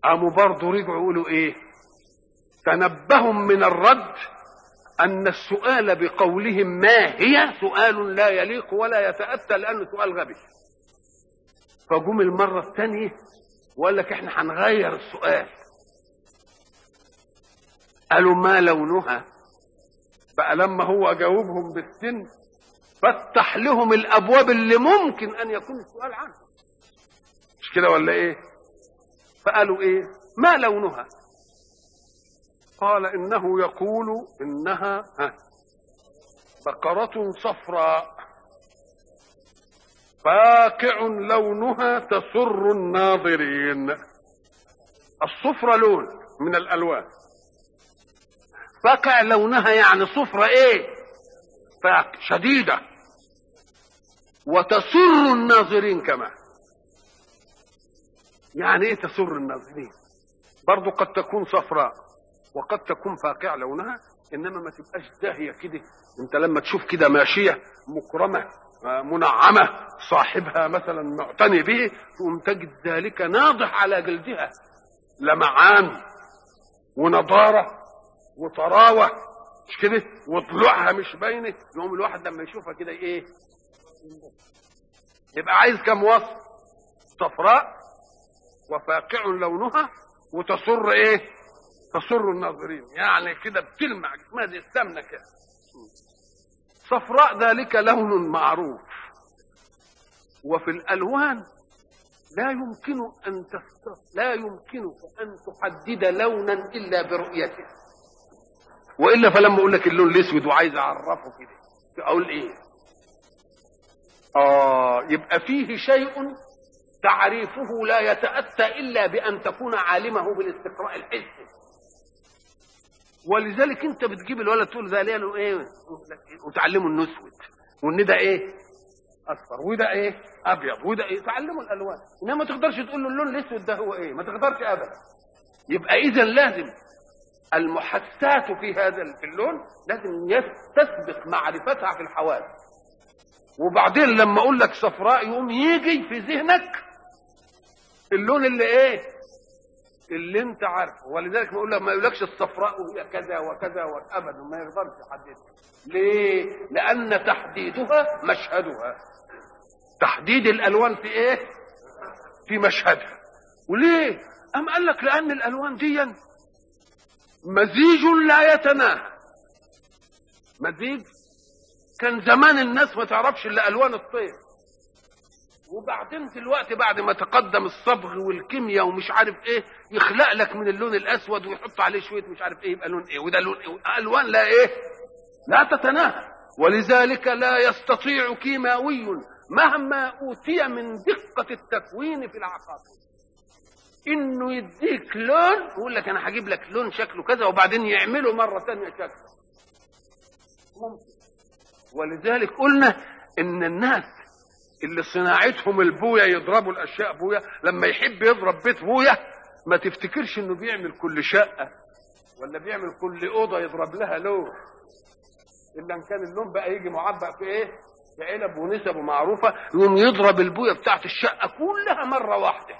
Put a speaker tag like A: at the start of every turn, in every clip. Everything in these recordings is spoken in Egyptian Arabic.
A: قاموا برضه رجعوا يقولوا ايه تنبهوا من الرد ان السؤال بقولهم ما هي سؤال لا يليق ولا يتاتى لانه سؤال غبي فجم المره الثانيه وقال لك احنا هنغير السؤال قالوا ما لونها بقى لما هو جاوبهم بالسن فتح لهم الابواب اللي ممكن ان يكون السؤال عنها مش كده ولا ايه فقالوا ايه ما لونها قال انه يقول انها ها بقرة صفراء فاقع لونها تسر الناظرين الصفرة لون من الالوان فاقع لونها يعني صفرة ايه فاقع شديدة وتسر الناظرين كمان يعني ايه تسر الناظرين برضو قد تكون صفراء وقد تكون فاقع لونها انما ما تبقاش داهيه كده انت لما تشوف كده ماشيه مكرمه منعمه صاحبها مثلا معتني به تقوم تجد ذلك ناضح على جلدها لمعان ونضاره وطراوه مش كده وضلوعها مش باينه يقوم الواحد لما يشوفها كده ايه يبقى عايز كم وصف صفراء وفاقع لونها وتسر ايه تسر الناظرين يعني كده بتلمع جسمها زي السمنه كده صفراء ذلك لون معروف وفي الالوان لا يمكن ان تست... لا يمكنك ان تحدد لونا الا برؤيته والا فلما اقول لك اللون الاسود وعايز اعرفه كده اقول ايه اه يبقى فيه شيء تعريفه لا يتاتى الا بان تكون عالمه بالاستقراء الحسي ولذلك انت بتجيب الولد تقول ده ليه ايه وتعلمه انه اسود وان ده ايه اصفر وده ايه ابيض وده ايه تعلمه الالوان انما ما تقدرش تقول له اللون الاسود ده هو ايه ما تقدرش ابدا يبقى اذا لازم المحسات في هذا في اللون لازم تسبق معرفتها في الحواس وبعدين لما اقول لك صفراء يقوم يجي في ذهنك اللون اللي ايه اللي انت عارفه ولذلك ما اقول لك ما يقولكش الصفراء وهي كذا وكذا وابدا ما يقدرش يحددها ليه لان تحديدها مشهدها تحديد الالوان في ايه في مشهدها وليه ام قال لك لان الالوان دي مزيج لا يتناهى مزيج كان زمان الناس ما تعرفش الا الوان الطير وبعدين دلوقتي بعد ما تقدم الصبغ والكيمياء ومش عارف ايه يخلق لك من اللون الاسود ويحط عليه شويه مش عارف ايه يبقى لون ايه وده لون ايه الوان لا ايه لا تتناهى ولذلك لا يستطيع كيماوي مهما اوتي من دقه التكوين في العقاقير انه يديك لون يقول لك انا هجيب لك لون شكله كذا وبعدين يعمله مره ثانيه شكله ممكن ولذلك قلنا ان الناس اللي صناعتهم البويا يضربوا الاشياء بويا لما يحب يضرب بيت بويا ما تفتكرش انه بيعمل كل شقه ولا بيعمل كل اوضه يضرب لها لون الا ان كان اللون بقى يجي معبأ في ايه في علب ونسب معروفه يقوم يضرب البويه بتاعت الشقه كلها مره واحده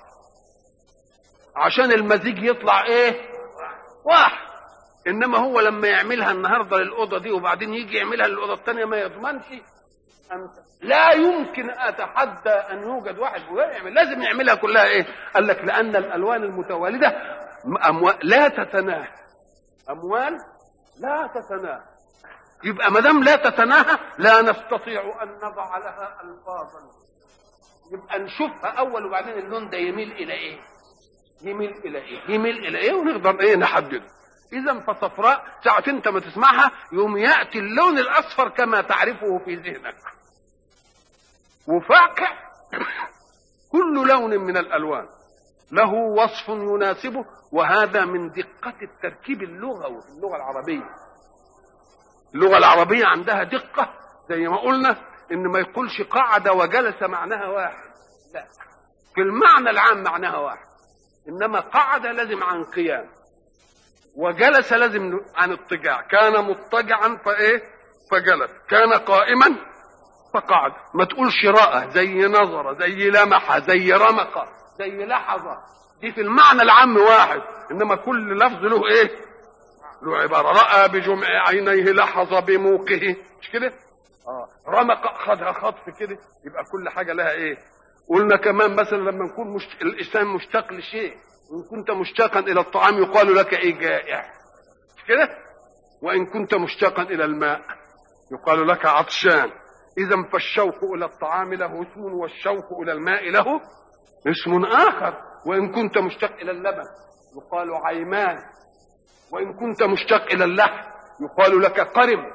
A: عشان المزيج يطلع ايه واحد انما هو لما يعملها النهارده للاوضه دي وبعدين يجي يعملها للاوضه الثانيه ما يضمنش أنت لا يمكن اتحدى ان يوجد واحد يعمل لازم يعملها كلها ايه قال لك لان الالوان المتوالده أموال لا تتناهى اموال لا تتناهى يبقى ما دام لا تتناهى لا نستطيع ان نضع لها الفاظا يبقى نشوفها اول وبعدين اللون ده يميل الى ايه يميل الى ايه يميل الى ايه ونقدر ايه نحدده اذا فصفراء ساعة انت ما تسمعها يوم ياتي اللون الاصفر كما تعرفه في ذهنك وفاقع كل لون من الالوان له وصف يناسبه وهذا من دقة التركيب اللغوي في اللغة العربية اللغة العربية عندها دقة زي ما قلنا ان ما يقولش قعد وجلس معناها واحد لا في المعنى العام معناها واحد انما قعد لازم عن قيام وجلس لازم عن اضطجاع كان مضطجعا فايه فجلس كان قائما فقعد ما تقولش رأى زي نظر زي لمح زي رمق زي لحظة دي في المعنى العام واحد انما كل لفظ له ايه له عباره راى بجمع عينيه لحظ بموقه مش كده اه رمق خدها خطف كده يبقى كل حاجه لها ايه قلنا كمان مثلا لما نكون مش... الانسان مشتاق لشيء وان كنت مشتاقا الى الطعام يقال لك ايه جائع مش كده وان كنت مشتاقا الى الماء يقال لك عطشان اذا فالشوق الى الطعام له اسم والشوق الى الماء له اسم اخر وان كنت مشتاق الى اللبن يقال عيمان وان كنت مشتاق الى اللحم يقال لك قرم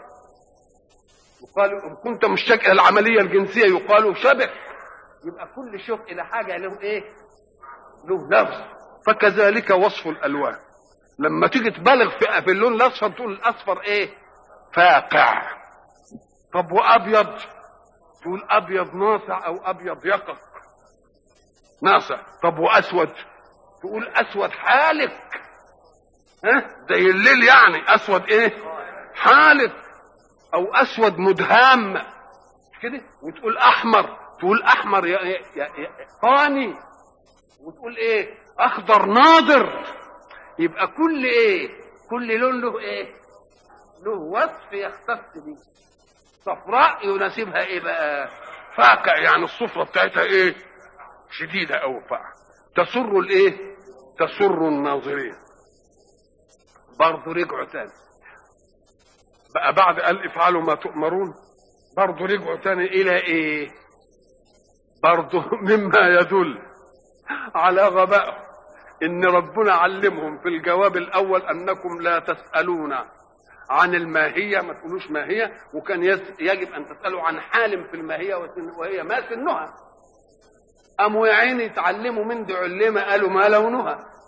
A: يقال ان كنت مشتاق الى العمليه الجنسيه يقال شبك يبقى كل شوق الى حاجه له ايه له لفظ فكذلك وصف الالوان لما تيجي تبالغ في, في اللون الاصفر تقول الاصفر ايه فاقع طب وابيض تقول ابيض ناصع او ابيض يقق ناصع طب واسود تقول اسود حالك ها زي الليل يعني اسود ايه حالك او اسود مدهام كده وتقول احمر تقول احمر يا يا يا فاني وتقول ايه اخضر ناضر يبقى كل ايه كل لون له ايه له وصف يختص به صفراء يناسبها ايه بقى فاقع يعني الصفرة بتاعتها ايه شديدة او فاقع تسر الايه تسر الناظرين برضه رجعوا تاني بقى بعد قال افعلوا ما تؤمرون برضه رجعوا تاني الى ايه برضه مما يدل على غبائهم ان ربنا علمهم في الجواب الاول انكم لا تسالون عن الماهيه ما تقولوش ماهيه وكان يجب ان تسالوا عن حال في الماهيه وهي ما سنها قاموا يا عيني يتعلموا من دي علمه قالوا ما لونها